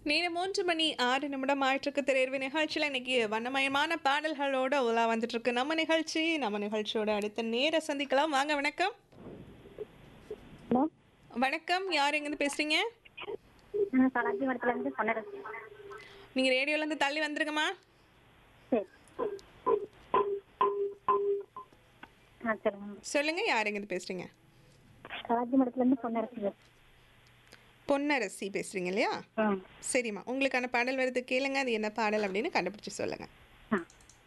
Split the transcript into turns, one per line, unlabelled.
நேரம் மூன்று மணி ஆறு நிமிடம் ஆயிட்டிருக்கு திரையர்வு நிகழ்ச்சியில் இன்னைக்கு வண்ணமயமான பாடல்களோட உலா வந்துட்டு இருக்கு நம்ம நிகழ்ச்சி நம்ம நிகழ்ச்சியோட அடுத்த நேர சந்திக்கலாம் வாங்க வணக்கம்
ஹலோ
வணக்கம் யார் எங்கேருந்து பேசுறீங்க
நான் கலாச்சி மடத்துலேருந்து பொன்னரசு
நீங்கள் ரேடியோலேருந்து தள்ளி வந்துருங்கம்மா
சரி ஆ சொல்லுங்க
சொல்லுங்க யார் எங்கேருந்து பேசுறீங்க
கலாச்சி மடத்துலேருந்து பொன்னரசு
பொன்னரசி பேசுறீங்க இல்லையா
ம்
சரிம்மா உங்களுக்கான பாடல் வருது கேளுங்க அது என்ன பாடல் அப்படின்னு கண்டுபிடிச்சு சொல்லுங்க
ஆ